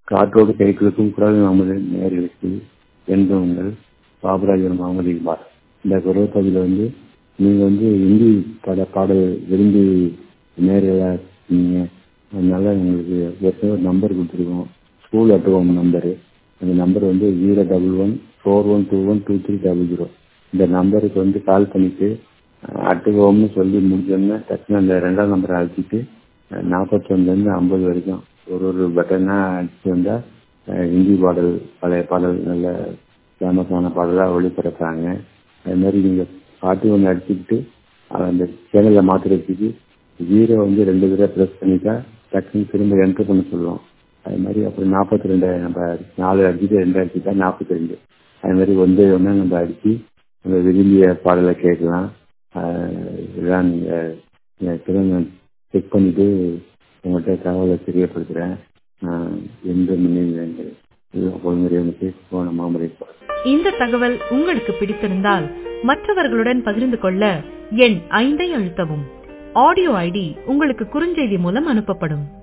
காற்றோடு கைகளுக்கும் குரல் நமது நேர்களுக்கு என்று உங்கள் பாபராஜன் முகமது இக்பால் இந்த குரல் பதிவில் வந்து நீங்கள் வந்து இந்தி பட பாடல் விரும்பி நேர்களாக இருக்கீங்க அதனால எங்களுக்கு ஏற்கனவே ஒரு நம்பர் கொடுத்துருக்கோம் ஸ்கூல் அட்டுவோம் நம்பரு அந்த நம்பர் வந்து zero double one four one two one two three double zero இந்த நம்பருக்கு வந்து கால் பண்ணிட்டு அட்டுவோம்னு சொல்லி முடிஞ்சோன்னா டக்குன்னு அந்த ரெண்டாம் நம்பரை அழைச்சிட்டு நாற்பத்தொன்னுலேருந்து ஐம்பது வரைக்கும் ஒரு ஒரு பட்டனாக அடிச்சு வந்தால் ஹிந்தி பாடல் பழைய பாடல் நல்ல ஃபேமஸான பாடலாக ஒளிபரப்புறாங்க அது மாதிரி நீங்கள் பாட்டு ஒன்று அடிச்சுக்கிட்டு அந்த சேனலை மாற்றுறதுக்கு ஜீரோ வந்து ரெண்டு தடவை ப்ரெஸ் பண்ணிட்டா டக்குன்னு திரும்ப என்ட்ரு பண்ண சொல்லுவோம் அது மாதிரி அப்புறம் நாற்பத்தி ரெண்டு நம்ம நாலு அடிச்சுட்டு ரெண்டு அடிச்சுட்டா நாற்பத்தி ரெண்டு அது மாதிரி ஒன்று ஒன்றா நம்ம அடித்து நம்ம விரும்பிய பாடலை கேட்கலாம் இதெல்லாம் நீங்கள் திரும்ப செக் பண்ணிவிட்டு உங்கள்கிட்ட தகவலை தெரியப்படுத்துகிறேன் எந்த மின்னஞ்சல் பொழுதுமுறைகளுக்கு போன மாமரை இந்த தகவல் உங்களுக்கு பிடித்திருந்தால் மற்றவர்களுடன் பகிர்ந்து கொள்ள எண் ஐந்தை அழுத்தவும் ஆடியோ ஐடி உங்களுக்கு குறுஞ்செய்தி மூலம் அனுப்பப்படும்